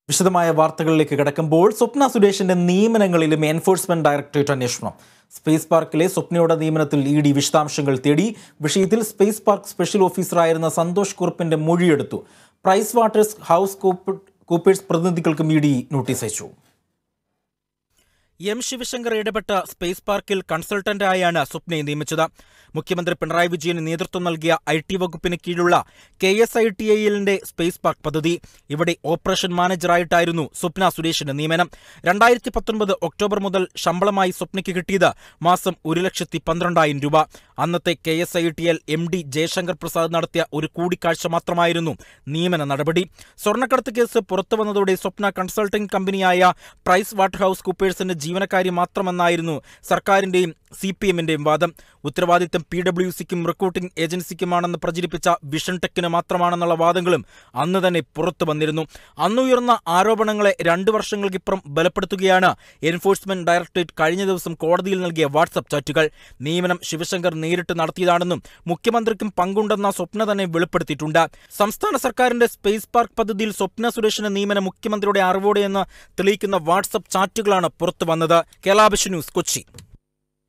വിശദമായ വാർത്തകളിലേക്ക് കിടക്കുമ്പോൾ സ്വപ്ന സുരേഷിന്റെ നിയമനങ്ങളിലും എൻഫോഴ്സ്മെന്റ് ഡയറക്ടറേറ്റ് അന്വേഷണം സ്പേസ് പാർക്കിലെ സ്വപ്നയുടെ നിയമനത്തിൽ ഇ ഡി വിശദാംശങ്ങൾ തേടി വിഷയത്തിൽ സ്പേസ് പാർക്ക് സ്പെഷ്യൽ ഓഫീസറായിരുന്ന സന്തോഷ് കുറുപ്പിന്റെ മൊഴിയെടുത്തു പ്രൈസ് വാട്ടേഴ്സ് ഹൗസ് കൂപ്പേഴ്സ് പ്രതിനിധികൾക്കും ഇ ഡി നോട്ടീസ് അയച്ചു എം ശിവശങ്കർ ഇടപെട്ട സ്പേസ് പാർക്കിൽ കൺസൾട്ടന്റായാണ് സ്വപ്നയെ നിയമിച്ചത് മുഖ്യമന്ത്രി പിണറായി വിജയന് നേതൃത്വം നൽകിയ ഐ ടി വകുപ്പിന് കീഴിലുള്ള കെ എസ് ഐ ടി ഐഎല്ലിന്റെ സ്പേസ് പാർക്ക് പദ്ധതി ഇവിടെ ഓപ്പറേഷൻ മാനേജറായിട്ടായിരുന്നു സ്വപ്ന സുരേഷിന്റെ നിയമനം രണ്ടായിരത്തി പത്തൊൻപത് ഒക്ടോബർ മുതൽ ശമ്പളമായി സ്വപ്നയ്ക്ക് കിട്ടിയത് മാസം ഒരു ലക്ഷത്തി പന്ത്രണ്ടായിരം രൂപ അന്നത്തെ K S I T L M D Jayasankar Prasad നടത്തിയ ഒരു കൂടിക്കാഴ്ച മാത്രമായിരുന്നു നിയമന നടപടി സ്വർണ്ണക്കടത്ത് കേസ് പുറത്തു വന്നതോടെ സ്വപ്ന കൺസൾട്ടിംഗ് കമ്പനിയായ പ്രൈസ് വാട്ടർ ഹൌസ് കൂപ്പേഴ്സിന്റെ ജീവനക്കാരി മാത്രമെന്നായിരുന്നു സർക്കാരിന്റെയും സി പി എമ്മിന്റെയും വാദം ഉത്തരവാദിത്തം പി ഡബ്ല്യു സിക്കും റിക്രൂട്ടിംഗ് ഏജൻസിക്കുമാണെന്ന് പ്രചരിപ്പിച്ച വിഷൻ ടെക്കിന് മാത്രമാണെന്നുള്ള വാദങ്ങളും അന്ന് തന്നെ പുറത്തു വന്നിരുന്നു അന്നുയർന്ന ആരോപണങ്ങളെ രണ്ടു വർഷങ്ങൾക്കിപ്പുറം ബലപ്പെടുത്തുകയാണ് എൻഫോഴ്സ്മെന്റ് ഡയറക്ടറേറ്റ് കഴിഞ്ഞ ദിവസം കോടതിയിൽ നൽകിയ വാട്സപ്പ് ചാറ്റുകൾ നിയമനം ശിവശങ്കർ നേരിട്ട് നടത്തിയതാണെന്നും മുഖ്യമന്ത്രിക്കും പങ്കുണ്ടെന്ന സ്വപ്ന തന്നെ വെളിപ്പെടുത്തിയിട്ടുണ്ട് സംസ്ഥാന സർക്കാരിന്റെ സ്പേസ് പാർക്ക് പദ്ധതിയിൽ സ്വപ്ന സുരേഷിന്റെ നിയമനം മുഖ്യമന്ത്രിയുടെ അറിവോടെയെന്ന് തെളിയിക്കുന്ന വാട്സപ്പ് ചാറ്റുകളാണ് പുറത്തു വന്നത് കേരളാഭിഷ് ന്യൂസ് കൊച്ചി